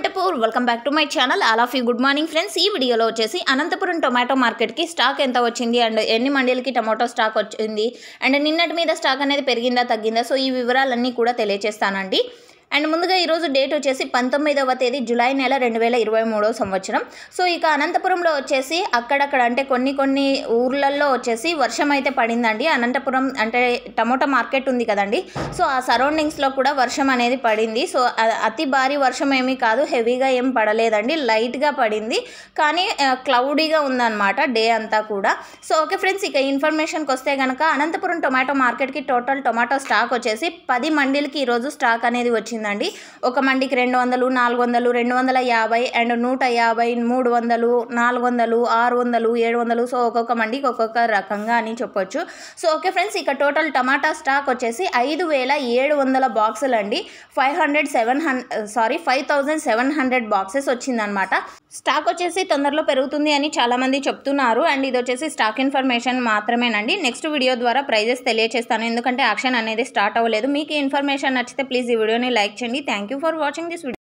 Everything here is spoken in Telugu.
Anantapur welcome back to my channel all of you good morning friends ఈ వీడియోలో వచ్చేసి అనంతపురం టొమాటో మార్కెట్కి స్టాక్ ఎంత వచ్చింది అండ్ ఎన్ని మండీలకి టమాటో స్టాక్ వచ్చింది అండ్ నిన్నటి మీద స్టాక్ అనేది పెరిగిందా తగ్గిందా సో ఈ వివరాలన్నీ కూడా తెలియజేస్తానండి అండ్ ముందుగా ఈరోజు డేట్ వచ్చేసి పంతొమ్మిదవ తేదీ జూలై నెల రెండు వేల ఇరవై మూడో సంవత్సరం సో ఇక అనంతపురంలో వచ్చేసి అక్కడక్కడ అంటే కొన్ని కొన్ని ఊర్లలో వచ్చేసి వర్షం అయితే పడిందండి అనంతపురం అంటే టమోటా మార్కెట్ ఉంది కదండి సో ఆ సరౌండింగ్స్లో కూడా వర్షం అనేది పడింది సో అ- అతి భారీ వర్షం ఏమీ కాదు హెవీగా ఏం పడలేదండి లైట్గా పడింది కానీ క్లౌడీగా ఉందన్నమాట డే అంతా కూడా సో ఓకే ఫ్రెండ్స్ ఇక ఇన్ఫర్మేషన్కి వస్తే కనుక అనంతపురం టొమాటో మార్కెట్కి టోటల్ టొమాటో స్టాక్ వచ్చేసి పది మండీలకి ఈరోజు స్టాక్ అనేది వచ్చిందండి ఒక మండికి రెండు వందలు నాలుగు వందలు రెండు వందల యాభై అండ్ నూట యాభై మూడు వందలు నాలుగు వందలు ఆరు వందలు ఏడు వందలు సో ఒక్కొక్క మండికి ఒక్కొక్క రకంగా అని చెప్పొచ్చు సో ఓకే ఫ్రెండ్స్ ఇక టోటల్ టమాటా స్టాక్ వచ్చేసి ఐదు వేల ఏడు వందల బాక్సులు అండి five hundred seven hundred sorry five thousand seven hundred boxes వచ్చిందనమాట స్టాక్ వచ్చేసి తొందరలో పెరుగుతుంది అని చాలామంది చెప్తున్నారు అండ్ ఇది వచ్చేసి స్టాక్ ఇన్ఫర్మేషన్ మాత్రమేనండి నెక్స్ట్ వీడియో ద్వారా ప్రైజెస్ తెలియజేస్తాను ఎందుకంటే యాక్షన్ అనేది స్టార్ట్ అవ్వలేదు మీకు ఈ ఇన్ఫర్మేషన్ నచ్చితే ప్లీజ్ ఈ వీడియోని లైక్ చేయండి thank you for watching this video